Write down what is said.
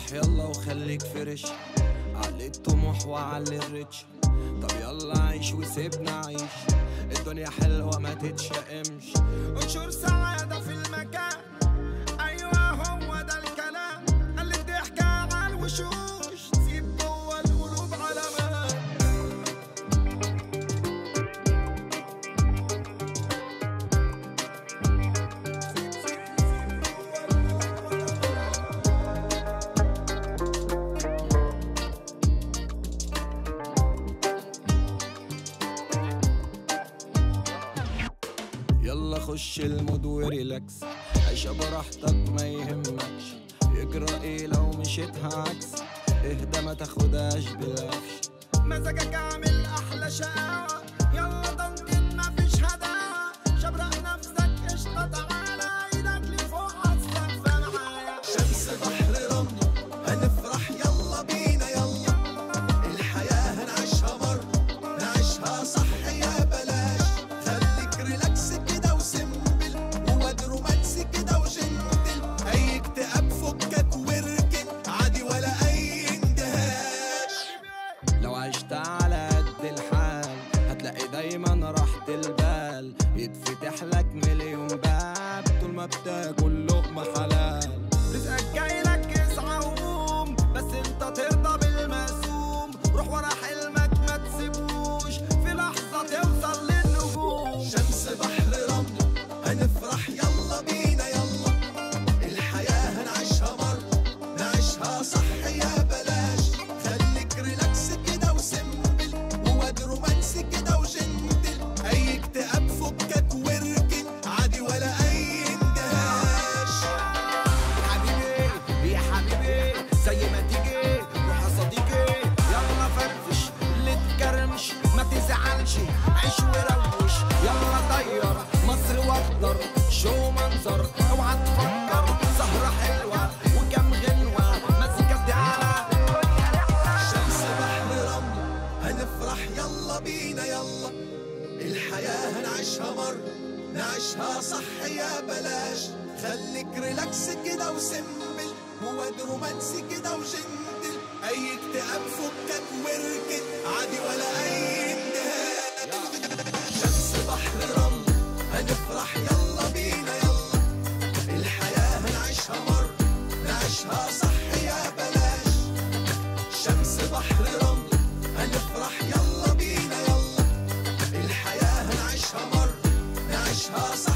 افرح يلا وخليك فرش علي الطموح وعلي الريتش طب يلا عيش وسيبنا عيش الدنيا حلوة ما تتشائمش انشر سعادة في المكان ايوه هو ده الكلام اللي الضحكة على الوشوش سيب جوه القلوب علامات يلا خش المود وريلاكس عيشة براحتك ما يهمكش يجرى ايه لو مشيتها عكس اهدى ما تاخدهاش بالقفش مزاجك عامل احلى شقاوة يلا تنطيط مفيش هداوة شبرق نفسك قشطة تعالى ايدك لفوق عالسقف معايا شمس بحر رمل هنفرح يلا بينا يلا الحياة هنعيشها مرة نعيشها صح يا بلاش خليك ريلاكس كده وسمبل وواد رومانسي كده وجنتل أي اكتئاب فكك واركن عادي ولا أي اندهاش لو عشت على قد الحال هتلاقي دايما راحة البال يتفتح لك مليون باب طول ما بتاكل لقمة حلال رزقك جاي لك اسعى وقوم بس انت ترضى بالمقسوم روح ورا حلمك ما تسيبوش في لحظة توصل للنجوم شمس بحر رمل هنفرح يلا بينا يلا الحياة هنعيشها مرة نعيشها صح يا بلاش خليك ريلاكس كده وسمبل وواد رومانسي كده وجنتل أي اكتئاب فكك واركن عادي ولا أي اندهاش حبيبي يا حبيبي زي ما تيجي روح يا صديقي يلا فرفش اللي تكرمش ما تزعلش عيش وروش يلا طير مصر واخضر شو منظر اوعى تفكر سهرة حلوة وكم غنوة مزيكا تعالى شمس بحر رمل هنفرح يلا بينا يلا الحياة هنعيشها مرة نعيشها صح يا بلاش خليك ريلاكس كده وسمبل وواد رومانسي كده وجنتل أي اكتئاب فكك واركن عادي ولا أي اندهاش شمس بحر رمل هنفرح يلا بينا يلا الحياة هنعيشها مرة نعيشها صح يا بلاش شمس بحر رمل هنفرح يلا بينا يلا الحياة هنعيشها مرة نعيشها صح